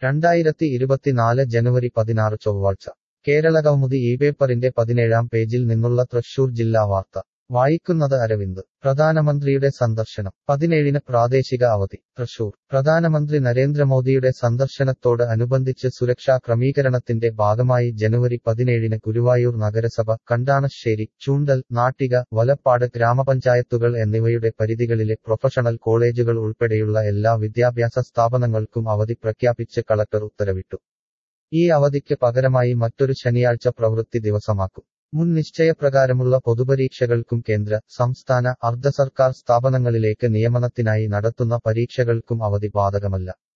രണ്ടായിരത്തി ഇരുപത്തിനാല് ജനുവരി പതിനാറ് ചൊവ്വാഴ്ച കേരള കൗമുദി ഈ പേപ്പറിന്റെ പതിനേഴാം പേജിൽ നിന്നുള്ള തൃശൂർ ജില്ലാ വാർത്ത വായിക്കുന്നത് അരവിന്ദ് പ്രധാനമന്ത്രിയുടെ സന്ദർശനം പതിനേഴിന് പ്രാദേശിക അവധി തൃശൂർ പ്രധാനമന്ത്രി നരേന്ദ്രമോദിയുടെ സന്ദർശനത്തോട് അനുബന്ധിച്ച് സുരക്ഷാ ക്രമീകരണത്തിന്റെ ഭാഗമായി ജനുവരി പതിനേഴിന് ഗുരുവായൂർ നഗരസഭ കണ്ടാണശ്ശേരി ചൂണ്ടൽ നാട്ടിക വലപ്പാട് ഗ്രാമപഞ്ചായത്തുകൾ എന്നിവയുടെ പരിധികളിലെ പ്രൊഫഷണൽ കോളേജുകൾ ഉൾപ്പെടെയുള്ള എല്ലാ വിദ്യാഭ്യാസ സ്ഥാപനങ്ങൾക്കും അവധി പ്രഖ്യാപിച്ച് കളക്ടർ ഉത്തരവിട്ടു ഈ അവധിക്ക് പകരമായി മറ്റൊരു ശനിയാഴ്ച പ്രവൃത്തി ദിവസമാക്കും മുൻ നിശ്ചയപ്രകാരമുള്ള പൊതുപരീക്ഷകൾക്കും കേന്ദ്ര സംസ്ഥാന അർദ്ധ സർക്കാർ സ്ഥാപനങ്ങളിലേക്ക് നിയമനത്തിനായി നടത്തുന്ന പരീക്ഷകൾക്കും അവധി ബാധകമല്ല